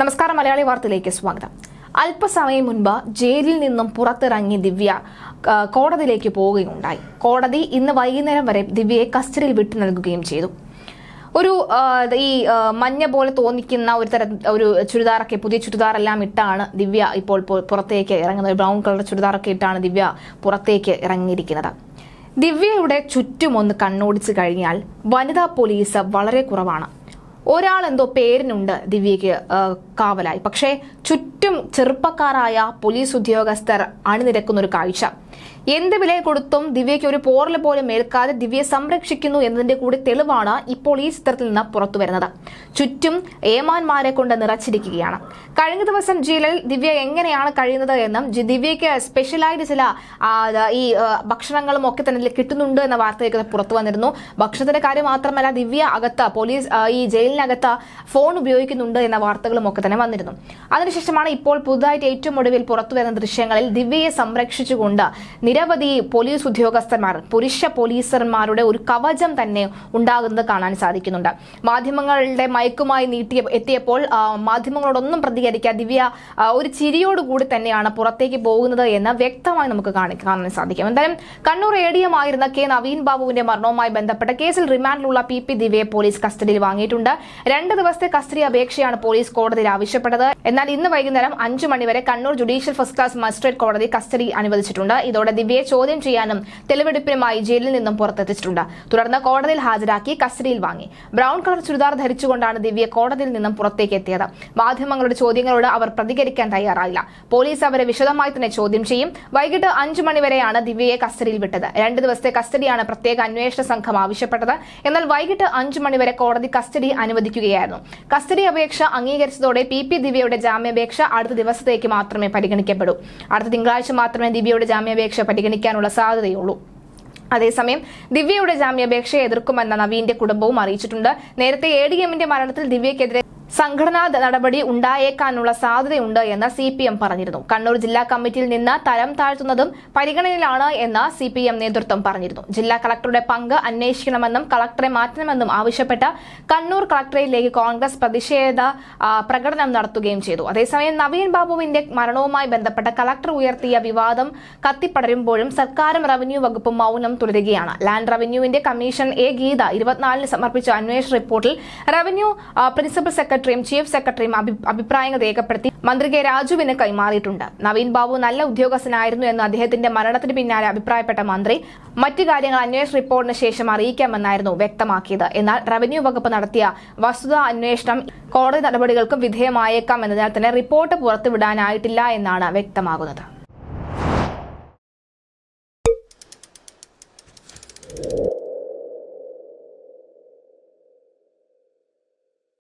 നമസ്കാരം മലയാളി വാർത്തയിലേക്ക് സ്വാഗതം അല്പസമയം മുൻപ് ജയിലിൽ നിന്നും പുറത്തിറങ്ങി ദിവ്യ ആ, കോടതിയിലേക്ക് പോവുകയുണ്ടായി കോടതി ഇന്ന് വൈകുന്നേരം വരെ ദിവ്യയെ കസ്റ്റഡിയിൽ വിട്ടു നൽകുകയും ചെയ്തു ഒരു ആ, ഈ ആ, മഞ്ഞ പോലെ തോന്നിക്കുന്ന ഒരു തരം ഒരു ചുരിദാറൊക്കെ പുതിയ ചുരിദാറെല്ലാം ഇട്ടാണ് ദിവ്യ ഇപ്പോൾ പു- പുറത്തേക്ക് ഇറങ്ങുന്നത് ബ്രൗൺ കളർ ചുരിദാറൊക്കെ ഇട്ടാണ് ദിവ്യ പുറത്തേക്ക് ഇറങ്ങിയിരിക്കുന്നത് ദിവ്യയുടെ ചുറ്റും ഒന്ന് കണ്ണോടിച്ചു കഴിഞ്ഞാൽ വനിതാ പോലീസ് വളരെ കുറവാണ് ഒരാൾ എന്തോ പേരിനുണ്ട് ദിവ്യയ്ക്ക് ആ, കാവലായി പക്ഷേ ചുറ്റും ചെറുപ്പക്കാരായ പോലീസ് ഉദ്യോഗസ്ഥർ അണിനിരക്കുന്ന ഒരു കാഴ്ച എന്ത് വില കൊടുത്തും ദിവ്യയ്ക്ക് ഒരു പോറൽ പോലും ഏൽക്കാതെ ദിവ്യയെ സംരക്ഷിക്കുന്നു എന്നതിന്റെ കൂടി തെളിവാണ് ഇപ്പോൾ ഈ ചിത്രത്തിൽ നിന്ന് പുറത്തു വരുന്നത് ചുറ്റും ഏമാന്മാരെ കൊണ്ട് നിറച്ചിരിക്കുകയാണ് കഴിഞ്ഞ ദിവസം ജയിലിൽ ദിവ്യ എങ്ങനെയാണ് കഴിയുന്നത് എന്നും ജി- ദിവ്യയ്ക്ക് സ്പെഷ്യലായിട്ട് ചില ആ, ദ- ഈ ആ, ഭക്ഷണങ്ങളും ഒക്കെ തന്നെ കിട്ടുന്നുണ്ട് എന്ന വാർത്തയൊക്കെ പുറത്തു വന്നിരുന്നു ഭക്ഷണത്തിന്റെ കാര്യം മാത്രമല്ല ദിവ്യ അകത്ത് പോലീസ് ആ, ഈ ജയിലിനകത്ത് ഫോൺ ഉപയോഗിക്കുന്നുണ്ട് എന്ന വാർത്തകളും ഒക്കെ തന്നെ വന്നിരുന്നു അതിനുശേഷമാണ് ഇപ്പോൾ പുതുതായിട്ട് ഏറ്റവും ഒടുവിൽ പുറത്തു വരുന്ന ദൃശ്യങ്ങളിൽ ദിവ്യയെ സംരക്ഷിച്ചുകൊണ്ട് നിരവധി പോലീസ് ഉദ്യോഗസ്ഥന്മാർ പുരുഷ പോലീസർമാരുടെ ഒരു കവചം തന്നെ ഉണ്ടാകുന്നത് കാണാൻ സാധിക്കുന്നുണ്ട് മാധ്യമങ്ങളുടെ മയക്കുമായി നീട്ടിയ എത്തിയപ്പോൾ ആ, മാധ്യമങ്ങളോടൊന്നും പ്രതികരിക്കാൻ ദിവ്യ ആ, ഒരു ചിരിയോടുകൂടി തന്നെയാണ് പുറത്തേക്ക് പോകുന്നത് എന്ന് വ്യക്തമായി നമുക്ക് കാണി- കാണാൻ സാധിക്കും എന്തായാലും കണ്ണൂർ എ ഡി എം ആയിരുന്ന കെ നവീൻ ബാബുവിന്റെ മരണവുമായി ബന്ധപ്പെട്ട കേസിൽ റിമാൻഡിലുള്ള പി പി ദിവ്യയെ പോലീസ് കസ്റ്റഡിയിൽ വാങ്ങിയിട്ടുണ്ട് രണ്ട് ദിവസത്തെ കസ്റ്റഡി അപേക്ഷയാണ് പോലീസ് കോടതിയിൽ ആവശ്യപ്പെട്ടത് എന്നാൽ ഇന്ന് വൈകുന്നേരം അഞ്ചു മണിവരെ Kannur judicial first class magistrate കോടതി കസ്റ്റഡി അനുവദിച്ചിട്ടുണ്ട് ഇതോടെ ദിവ്യയെ ചോദ്യം ചെയ്യാനും തെളിവെടുപ്പിനുമായി ജയിലിൽ നിന്നും പുറത്തെത്തിച്ചിട്ടുണ്ട് തുടർന്ന് കോടതിയിൽ ഹാജരാക്കി കസ്റ്റഡിയിൽ വാങ്ങി ബ്രൗൺ കളർ ചുരിദാർ ധരിച്ചുകൊണ്ടാണ് ദിവ്യ കോടതിയിൽ നിന്നും പുറത്തേക്ക് എത്തിയത് മാധ്യമങ്ങളുടെ ചോദ്യങ്ങളോട് അവർ പ്രതികരിക്കാൻ തയ്യാറായില്ല പോലീസ് അവരെ വിശദമായി തന്നെ ചോദ്യം ചെയ്യും വൈകിട്ട് അഞ്ചു മണിവരെയാണ് ദിവ്യയെ കസ്റ്റഡിയിൽ വിട്ടത് രണ്ട് ദിവസത്തെ കസ്റ്റഡിയാണ് പ്രത്യേക അന്വേഷണ സംഘം ആവശ്യപ്പെട്ടത് എന്നാൽ വൈകിട്ട് അഞ്ചു മണിവരെ കോടതി കസ്റ്റഡി അനുവദിക്കുകയായിരുന്നു കസ്റ്റഡി അപേക്ഷ അംഗീകരിച്ചതോടെ പി പി ദിവ്യയുടെ ജാമ്യാപേക്ഷ അടുത്ത ദിവസത്തേക്ക് മാത്രമേ പരിഗണിക്കപ്പെടൂ അടുത്ത തിങ്കളാഴ്ച മാത്രമേ ദിവ്യയുടെ ജാമ്യാപേക്ഷ പരിഗണിക്കാനുള്ള സാധ്യതയുള്ളൂ അതേസമയം ദിവ്യയുടെ ജാമ്യാപേക്ഷയെ എതിർക്കുമെന്ന നവീന്റെ കുടുംബവും അറിയിച്ചിട്ടുണ്ട് നേരത്തെ എ ഡി എമ്മിന്റെ മരണത്തിൽ ദിവ്യക്കെതിരെ സംഘടനാ നടപടി ഉണ്ടായേക്കാനുള്ള സാധ്യതയുണ്ട് എന്ന് സി പി എം പറഞ്ഞിരുന്നു കണ്ണൂർ ജില്ലാ കമ്മിറ്റിയിൽ നിന്ന് തരം താഴ്ത്തുന്നതും പരിഗണനയിലാണ് എന്ന് സി പി എം നേതൃത്വം പറഞ്ഞിരുന്നു ജില്ലാ കളക്ടറുടെ പങ്ക് അന്വേഷിക്കണമെന്നും കളക്ടറെ മാറ്റണമെന്നും ആവശ്യപ്പെട്ട് കണ്ണൂർ കളക്ടറേറ്റിലേക്ക് കോൺഗ്രസ് പ്രതിഷേധ ആ, പ്രകടനം നടത്തുകയും ചെയ്തു അതേസമയം നവീൻ ബാബുവിന്റെ മരണവുമായി ബന്ധപ്പെട്ട കളക്ടർ ഉയർത്തിയ വിവാദം കത്തിപ്പടരുമ്പോഴും സർക്കാരും റവന്യൂ വകുപ്പും മൗനം തുടരുകയാണ് ലാൻഡ് റവന്യൂവിന്റെ കമ്മീഷൻ എ ഗീത ഇരുപത്തിനാലിന് സമർപ്പിച്ച അന്വേഷണ റിപ്പോർട്ടിൽ റവന്യൂ ആ, പ്രിൻസിപ്പൽ സെക്രട്ടറിയും ചീഫ് സെക്രട്ടറിയും അഭി- അഭിപ്രായങ്ങൾ രേഖപ്പെടുത്തി മന്ത്രി കെ രാജുവിന് കൈമാറിയിട്ടുണ്ട് നവീൻ ബാബു നല്ല ഉദ്യോഗസ്ഥനായിരുന്നു എന്ന് അദ്ദേഹത്തിന്റെ മരണത്തിന് പിന്നാലെ അഭിപ്രായപ്പെട്ട മന്ത്രി മറ്റു കാര്യങ്ങൾ അന്വേഷണ റിപ്പോർട്ടിന് ശേഷം അറിയിക്കാമെന്നായിരുന്നു വ്യക്തമാക്കിയത് എന്നാൽ റവന്യൂ വകുപ്പ് നടത്തിയ വസ്തുതാ അന്വേഷണം കോടതി നടപടികൾക്കും വിധേയമായേക്കാം എന്നതിനാൽ തന്നെ റിപ്പോർട്ട് പുറത്തുവിടാനായിട്ടില്ല എന്നാണ് വ്യക്തമാകുന്നത്